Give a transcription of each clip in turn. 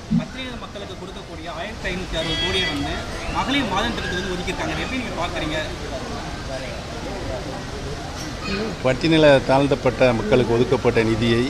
பத்திரிகை மக்களுக்கு கொடுக்கக்கூடிய ஆயிரத்தி ஐநூற்றி அறுபது கோடியை வந்து மகளிர் மாதம் திட்டத்துக்கு வந்து ஒதுக்கியிருக்காங்க இதை எப்படி நீங்கள் பார்க்குறீங்க பட்டியல தாழ்த்தப்பட்ட மக்களுக்கு ஒதுக்கப்பட்ட நிதியை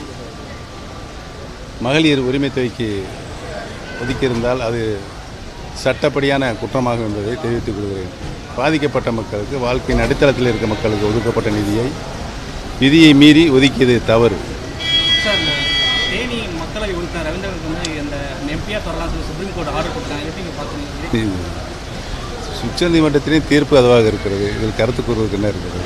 மகளிர் உரிமை தொகைக்கு ஒதுக்கியிருந்தால் அது சட்டப்படியான குற்றமாகும் என்பதை தெரிவித்துக் கொள்கிறேன் பாதிக்கப்பட்ட மக்களுக்கு வாழ்க்கையின் அடித்தளத்தில் இருக்க மக்களுக்கு ஒதுக்கப்பட்ட நிதியை விதியை மீறி ஒதுக்கியது தவறு சார் இந்த தேனி மக்களவை உறுப்பினர் ரவீந்திரனுக்கு வந்து இந்த எம்பியாக தொடரலாம் சொல்லி சுப்ரீம் கோர்ட் ஆர்டர் கொடுத்தாங்க எப்படி நீங்கள் பார்க்குறீங்க இது உச்சநீதிமன்றத்திலேயும் தீர்ப்பு அதுவாக இருக்கிறது இதில் கருத்து கூறுவதற்கு என்ன இருக்கிறது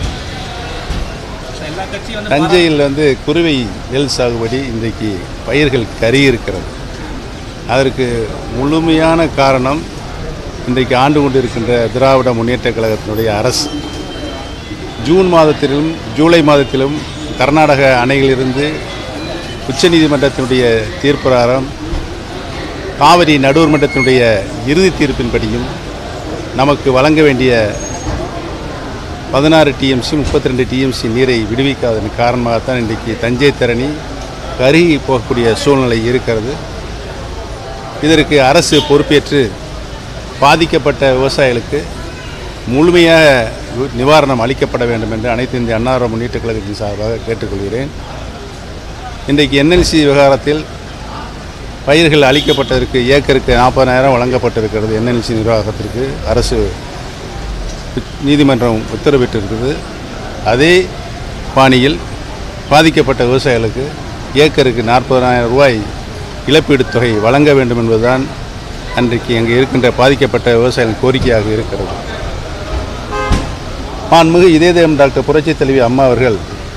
சார் எல்லா கட்சியும் வந்து தஞ்சையில் வந்து குருவை நெல் சாகுபடி இன்றைக்கு பயிர்கள் கருகி இருக்கிறது அதற்கு முழுமையான காரணம் இன்றைக்கு ஆண்டு கொண்டிருக்கின்ற திராவிட முன்னேற்றக் கழகத்தினுடைய அரசு ஜூன் மாதத்திலும் ஜூலை மாதத்திலும் கர்நாடக அணையிலிருந்து உச்சநீதிமன்றத்தினுடைய தீர்ப்பிரகாரம் காவிரி நடுவர் மன்றத்தினுடைய இறுதி தீர்ப்பின்படியும் நமக்கு வழங்க வேண்டிய பதினாறு டிஎம்சி முப்பத்தி ரெண்டு டிஎம்சி நீரை விடுவிக்காததன் காரணமாகத்தான் இன்றைக்கு தஞ்சை தரணி கருகி போகக்கூடிய சூழ்நிலை இருக்கிறது இதற்கு அரசு பொறுப்பேற்று பாதிக்கப்பட்ட விவசாயிகளுக்கு முழுமையாக வி- நிவாரணம் அளிக்கப்பட வேண்டும் என்று அனைத்து இந்திய அன்னார முன்னேற்ற கழகத்தின் சார்பாக கேட்டுக்கொள்கிறேன் இன்றைக்கு என்எல்சி விவகாரத்தில் பயிர்கள் அளிக்கப்பட்டதற்கு ஏக்கருக்கு நாற்பதாயிரம் வழங்கப்பட்டிருக்கிறது என்எல்சி நிர்வாகத்திற்கு அரசு நீதிமன்றம் உத்தரவிட்டிருக்கிறது அதே பாணியில் பாதிக்கப்பட்ட விவசாயிகளுக்கு ஏக்கருக்கு நாற்பதாயிரம் ரூபாய் இழப்பீட்டுத் தொகை வழங்க வேண்டும் என்பதுதான் அன்றைக்கு அங்கே இருக்கின்ற பாதிக்கப்பட்ட விவசாயிகளின் கோரிக்கையாக இருக்கிறது மாண்புமிகு இதேதேம் டாக்டர் புரட்சித் தலைவி அம்மா அவர்கள்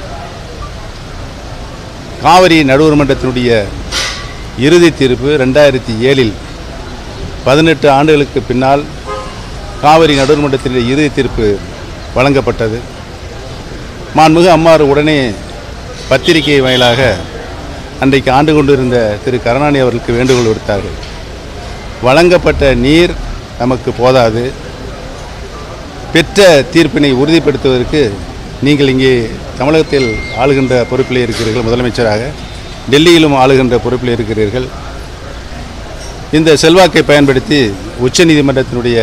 காவிரி நடுவர் மன்றத்தினுடைய இறுதி தீர்ப்பு ரெண்டாயிரத்தி ஏழில் பதினெட்டு ஆண்டுகளுக்கு பின்னால் காவிரி நடுவர் மன்றத்தினுடைய இறுதி தீர்ப்பு வழங்கப்பட்டது மாண்புமிகு அம்மார் உடனே பத்திரிகை வாயிலாக அன்றைக்கு ஆண்டு கொண்டிருந்த திரு கருணாநிதி அவர்களுக்கு வேண்டுகோள் விடுத்தார்கள் வழங்கப்பட்ட நீர் நமக்கு போதாது பெற்ற தீர்ப்பினை உறுதிப்படுத்துவதற்கு நீங்கள் இங்கே தமிழகத்தில் ஆளுகின்ற பொறுப்பில் இருக்கிறீர்கள் முதலமைச்சராக டெல்லியிலும் ஆளுகின்ற பொறுப்பில் இருக்கிறீர்கள் இந்த செல்வாக்கை பயன்படுத்தி உச்சநீதிமன்றத்தினுடைய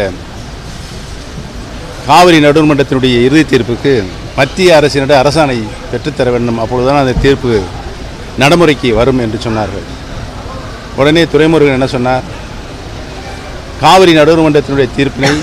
காவிரி நடுவர்மன்றத்தினுடைய இறுதி தீர்ப்புக்கு மத்திய அரசினுடைய அரசாணை பெற்றுத்தர வேண்டும் அப்பொழுதுதான் அந்த தீர்ப்பு நடைமுறைக்கு வரும் என்று சொன்னார்கள் உடனே துரைமுருகன் என்ன சொன்னார் காவிரி நடுவர்மன்றத்தினுடைய தீர்ப்பினை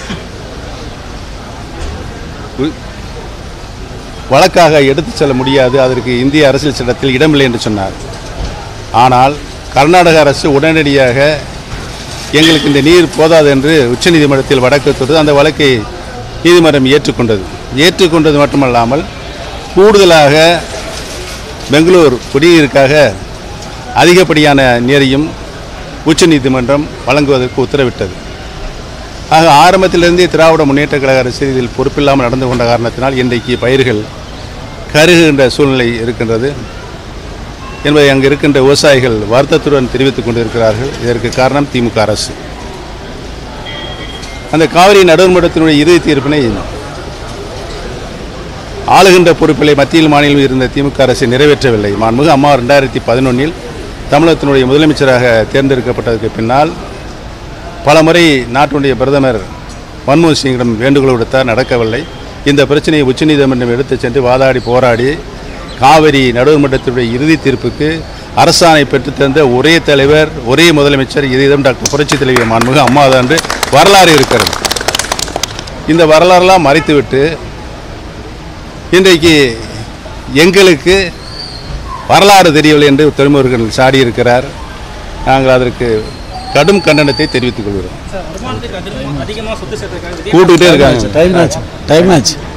உ- வழக்காக எடுத்துச் செல்ல முடியாது அதற்கு இந்திய அரசியல் சட்டத்தில் இடமில்லை என்று சொன்னார் ஆனால் கர்நாடக அரசு உடனடியாக எங்களுக்கு இந்த நீர் போதாது என்று உச்சநீதிமன்றத்தில் வழக்கு தொடுத்து அந்த வழக்கை நீதிமன்றம் ஏற்றுக்கொண்டது ஏற்றுக்கொண்டது மட்டுமல்லாமல் கூடுதலாக பெங்களூர் குடிநீருக்காக அதிகப்படியான நீரையும் உச்சநீதிமன்றம் வழங்குவதற்கு உத்தரவிட்டது ஆக ஆரம்பத்திலிருந்தே திராவிட முன்னேற்ற கழக அரசு இதில் பொறுப்பில்லாமல் நடந்து கொண்ட காரணத்தினால் இன்றைக்கு பயிர்கள் கருகுகின்ற சூழ்நிலை இருக்கின்றது என்பதை அங்கு இருக்கின்ற விவசாயிகள் வருத்தத்துடன் தெரிவித்துக் கொண்டிருக்கிறார்கள் இதற்கு காரணம் திமுக அரசு அந்த காவிரி நடுவர்மன்றத்தினுடைய இறுதி தீர்ப்பினை ஆளுகின்ற பொறுப்பிலை மத்தியில் மாநிலம் இருந்த திமுக அரசு நிறைவேற்றவில்லை மாண்புமிகு அம்மா ரெண்டாயிரத்தி பதினொன்றில் தமிழகத்தினுடைய முதலமைச்சராக தேர்ந்தெடுக்கப்பட்டதற்கு பின்னால் பல முறை நாட்டுடைய பிரதமர் மன்மோகன் சிங்கிடம் வேண்டுகோள் விடுத்தார் நடக்கவில்லை இந்த பிரச்சனையை உச்சநீதிமன்றம் எடுத்துச் சென்று வாதாடி போராடி காவிரி நடுவர்மன்றத்தினுடைய இறுதி தீர்ப்புக்கு அரசாணை பெற்றுத் தந்த ஒரே தலைவர் ஒரே முதலமைச்சர் இதேதான் டாக்டர் புரட்சித் தலைவி மாண்புமிகு அம்மா என்று வரலாறு இருக்கிறது இந்த வரலாறெல்லாம் மறைத்துவிட்டு இன்றைக்கு எங்களுக்கு வரலாறு தெரியவில்லை என்று துறைமுருகன் சாடியிருக்கிறார் நாங்கள் அதற்கு கடும் கண்டனத்தை தெரிவித்துக் கொள்கிறோம் சார் வருமானத்துக்கு அதிகமாக அதிகமாக சொத்து சேர்த்துருக்காங்க கூட்டுக்கிட்டே இருக்காங்க டைம் ஆச்சு டைம் ஆச்சு